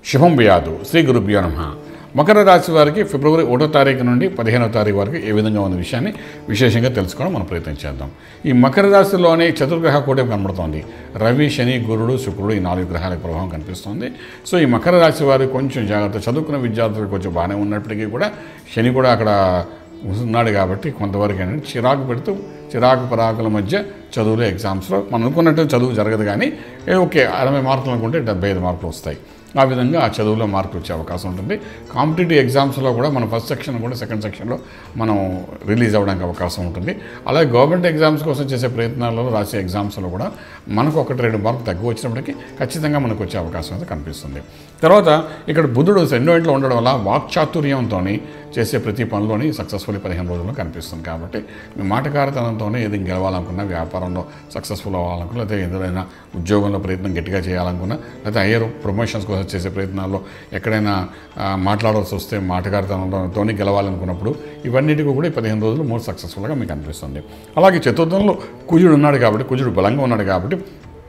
శుభం వ్యాధు శ్రీ గురుభ్యో నమ మకర రాశి వారికి ఫిబ్రవరి ఒకటో తారీఖు నుండి పదిహేనో తారీఖు వరకు ఏ విధంగా ఉన్న విషయాన్ని విశేషంగా తెలుసుకోవడం మనం ప్రయత్నం చేద్దాం ఈ మకర రాశిలోనే చతుర్గ్రహ కూటమి కనబడుతోంది రవి శని గురుడు శుక్రుడు ఈ నాలుగు గ్రహాల ప్రభావం కనిపిస్తుంది సో ఈ మకర రాశి వారు కొంచెం జాగ్రత్త చదువుకున్న విద్యార్థులకు కొంచెం బాగానే ఉన్నప్పటికీ కూడా శని కూడా అక్కడ ఉన్నాడు కాబట్టి కొంతవరకు ఏంటంటే చిరాకు పెడుతూ చిరాకు పరాకుల మధ్య చదువులు ఎగ్జామ్స్లో మనం అనుకున్నట్టు చదువు జరగదు కానీ ఏ ఓకే అరవై మార్కులు అనుకుంటే డెబ్బై ఐదు మార్కులు వస్తాయి ఆ విధంగా ఆ చదువులో మార్కులు వచ్చే అవకాశం ఉంటుంది కాంపిటేటివ్ ఎగ్జామ్స్లో కూడా మన ఫస్ట్ సెక్షన్ కూడా సెకండ్ సెక్షన్లో మనం రిలీజ్ అవ్వడానికి అవకాశం ఉంటుంది అలాగే గవర్నమెంట్ ఎగ్జామ్స్ కోసం చేసే ప్రయత్నాల్లో రాసే ఎగ్జామ్స్లో కూడా మనకు ఒకటి రెండు మార్కులు తక్కువ వచ్చినప్పటికీ ఖచ్చితంగా మనకు వచ్చే అవకాశం అయితే కనిపిస్తుంది తర్వాత ఇక్కడ బుధుడు రెండో ఇంట్లో ఉండడం వల్ల వాక్చాతుర్యంతో చేసే ప్రతి పనిలోని సక్సెస్ఫుల్ పదిహేను రోజుల్లో కనిపిస్తుంది కాబట్టి మీ మాటకారితనంతోనే ఏది గెలవాలనుకున్నా వ్యాపారంలో సక్సెస్ఫుల్ అవ్వాలనుకున్నా లేదా ఏదైనా ఉద్యోగంలో ప్రయత్నం గట్టిగా చేయాలనుకున్నా లేదా హయ్యర్ ప్రమోషన్స్ కోసం చేసే ప్రయత్నాల్లో ఎక్కడైనా ఆ, మాట్లాడాల్సి వస్తే మాటకారితనంతో గెలవాలనుకున్నప్పుడు ఇవన్నిటికీ కూడా ఈ పదిహేను రోజులు మోర్ సక్సెస్ఫుల్గా మీకు అనిపిస్తుంది అలాగే చతుర్థంలో కుజుడు ఉన్నాడు కాబట్టి కుజుడు బలంగా ఉన్నాడు కాబట్టి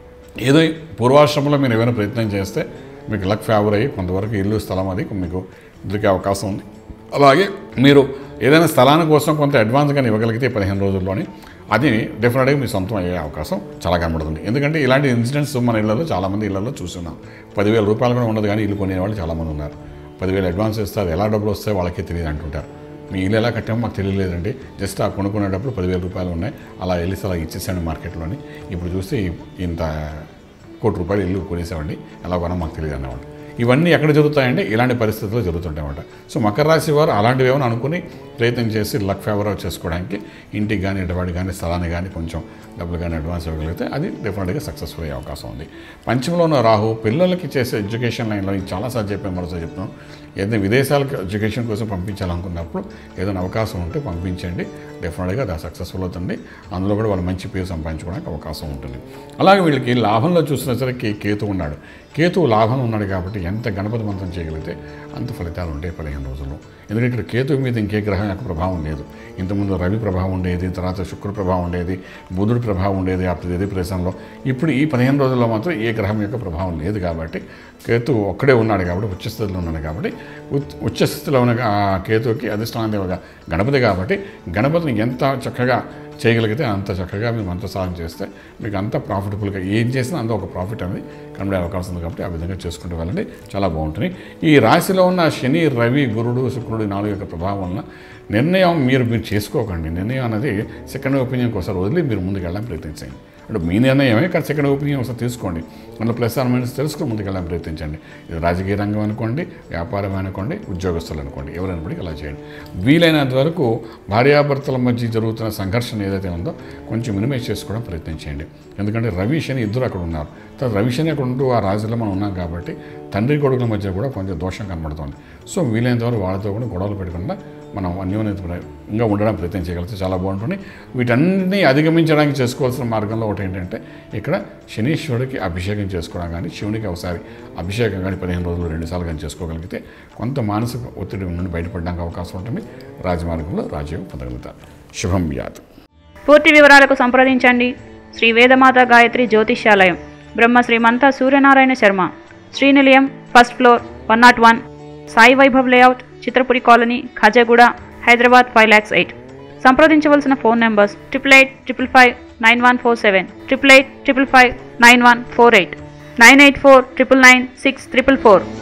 ఏదో పూర్వాశ్రమంలో మీరు ఏమైనా ప్రయత్నం చేస్తే మీకు లక్ ఫేవర్ అయ్యి కొంతవరకు ఇల్లు స్థలం అది మీకు దొరికే అవకాశం ఉంది అలాగే మీరు ఏదైనా స్థలాన్ని కోసం కొంత అడ్వాన్స్గా ఇవ్వగలిగితే పదిహేను రోజుల్లోని అది డెఫినెట్గా మీ సొంతం అయ్యే అవకాశం చాలా కనబడుతుంది ఎందుకంటే ఇలాంటి ఇన్సిడెంట్స్ మన ఇళ్లలో చాలామంది ఇళ్లలో చూస్తున్నాం పదివేల రూపాయలు కూడా ఉండదు కానీ ఇల్లు కొనే వాళ్ళు చాలామంది ఉన్నారు పదివేలు అడ్వాన్స్ ఇస్తారు ఎలా డబ్బులు వస్తాయో వాళ్ళకే తెలియదు అంటుంటారు మీ ఇల్లు ఎలా కట్టామో మాకు తెలియలేదండి జస్ట్ ఆ కొనుక్కునేటప్పుడు పదివేల రూపాయలు ఉన్నాయి అలా వెళ్ళి అలా ఇచ్చేసాను మార్కెట్లోని ఇప్పుడు చూస్తే ఈ- ఇంత కోటి రూపాయలు ఇల్లు కొనేసామండి ఎలా కొనా మాకు తెలియదు అన్నమాట ఇవన్నీ ఎక్కడ జరుగుతాయంటే ఇలాంటి పరిస్థితుల్లో జరుగుతుంటాయన్నమాట సో మకర రాశి వారు అలాంటివి ఏమైనా అనుకుని ప్రయత్నం చేసి లక్ ఫేవర్ చేసుకోవడానికి ఇంటికి కానీ ఎటువంటి కానీ స్థలాన్ని కానీ కొంచెం డబ్బులు కానీ అడ్వాన్స్ ఇవ్వగలిగితే అది డెఫినెట్గా సక్సెస్ఫుల్ అయ్యే అవకాశం ఉంది పంచంలో ఉన్న రాహు పిల్లలకి చేసే ఎడ్యుకేషన్ లైన్లో ఇది చాలాసార్లు చెప్పాను మరోసారి చెప్తున్నాం ఏదైనా విదేశాలకు ఎడ్యుకేషన్ కోసం పంపించాలనుకున్నప్పుడు ఏదైనా అవకాశం ఉంటే పంపించండి డెఫినెట్గా అది సక్సెస్ఫుల్ అవుతుంది అందులో కూడా వాళ్ళు మంచి పేరు సంపాదించుకోవడానికి అవకాశం ఉంటుంది అలాగే వీళ్ళకి లాభంలో చూసినసరికి కేతు ఉన్నాడు కేతు లాభం ఉన్నాడు కాబట్టి ఎంత గణపతి మంత్రం చేయగలిగితే అంత ఫలితాలు ఉంటాయి పదిహేను రోజుల్లో ఎందుకంటే ఇక్కడ కేతు మీద ఇంకే గ్రహం యొక్క ప్రభావం లేదు ఇంతకుముందు రవి ప్రభావం ఉండేది తర్వాత శుక్ర ప్రభావం ఉండేది బుధుడి ప్రభావం ఉండేది ఆ ప్రతి ప్రదేశంలో ఇప్పుడు ఈ పదిహేను రోజుల్లో మాత్రం ఏ గ్రహం యొక్క ప్రభావం లేదు కాబట్టి కేతు ఒక్కడే ఉన్నాడు కాబట్టి ఉచ్చస్థితిలో ఉన్నాడు కాబట్టి ఉచ్- ఉచ్చస్థితిలో ఉన్న ఆ కేతువుకి అధిష్టాన దేవగా గణపతి కాబట్టి గణపతిని ఎంత చక్కగా చేయగలిగితే అంత చక్కగా మీరు మంత్ర సాధన చేస్తే మీకు అంత ప్రాఫిటబుల్గా ఏం చేసినా అంత ఒక ప్రాఫిట్ అనేది కనబడే అవకాశం ఉంది కాబట్టి ఆ విధంగా చేసుకుంటూ వెళ్ళండి చాలా బాగుంటుంది ఈ రాశిలో ఉన్న శని రవి గురుడు శుక్రుడు ఈ నాలుగు యొక్క ప్రభావం వలన నిర్ణయం మీరు మీరు చేసుకోకండి నిర్ణయం అనేది సెకండ్ ఒపీనియన్ ఒకసారి వదిలి మీరు ముందుకు వెళ్ళడానికి ప్రయత్నించండి అంటే మీ నిర్ణయమే కానీ సెకండ్ ఒపీనియన్ ఒకసారి తీసుకోండి అందులో ప్లస్ ఆర్ మైనస్ తెలుసుకుని ముందుకు వెళ్ళడానికి ప్రయత్నించండి ఇది రాజకీయ రంగం అనుకోండి వ్యాపారం అనుకోండి ఉద్యోగస్తులు అనుకోండి ఎవరైనప్పటికీ అలా చేయండి వీలైనంత వరకు భార్యాభర్తల మధ్య జరుగుతున్న సంఘర్షణ ఏదైతే ఉందో కొంచెం మినిమైజ్ చేసుకోవడం ప్రయత్నించండి ఎందుకంటే రవి శని ఇద్దరు అక్కడ ఉన్నారు తర్వాత రవి శని అక్కడ ఉంటూ ఆ రాజులో మనం ఉన్నాం కాబట్టి తండ్రి కొడుకుల మధ్య కూడా కొంచెం దోషం కనబడుతుంది సో వీలైనంత వరకు వాళ్ళతో కూడా గొడవలు పెట్టకుండా మనం అన్యోన్యంగా ఉండడం ప్రయత్నం చేయగలిగితే చాలా బాగుంటుంది వీటన్నిటిని అధిగమించడానికి చేసుకోవాల్సిన మార్గంలో ఒకటి ఏంటంటే ఇక్కడ శనీశ్వరుడికి అభిషేకం చేసుకోవడం కానీ శివునికి ఒకసారి అభిషేకం కానీ పదిహేను రోజులు రెండుసార్లు కానీ చేసుకోగలిగితే కొంత మానసిక ఒత్తిడి నుండి బయటపడడానికి అవకాశం ఉంటుంది రాజమార్గంలో రాజయోగం పొందగలుగుతారు శుభం యాత్ పూర్తి వివరాలకు సంప్రదించండి శ్రీ వేదమాత గాయత్రి జ్యోతిష్యాలయం Brahma Srimantha Suryanarayana Sharma Srinilayam first floor one nought one Sai Vaibhav layout Chitrapuri colony Khajaguda Hyderabad five lakhs eight సంప్రదించవలసిన phone numbers triple eight triple five nine one four seven triple eight triple five nine one four eight nine eight four triple nine six triple four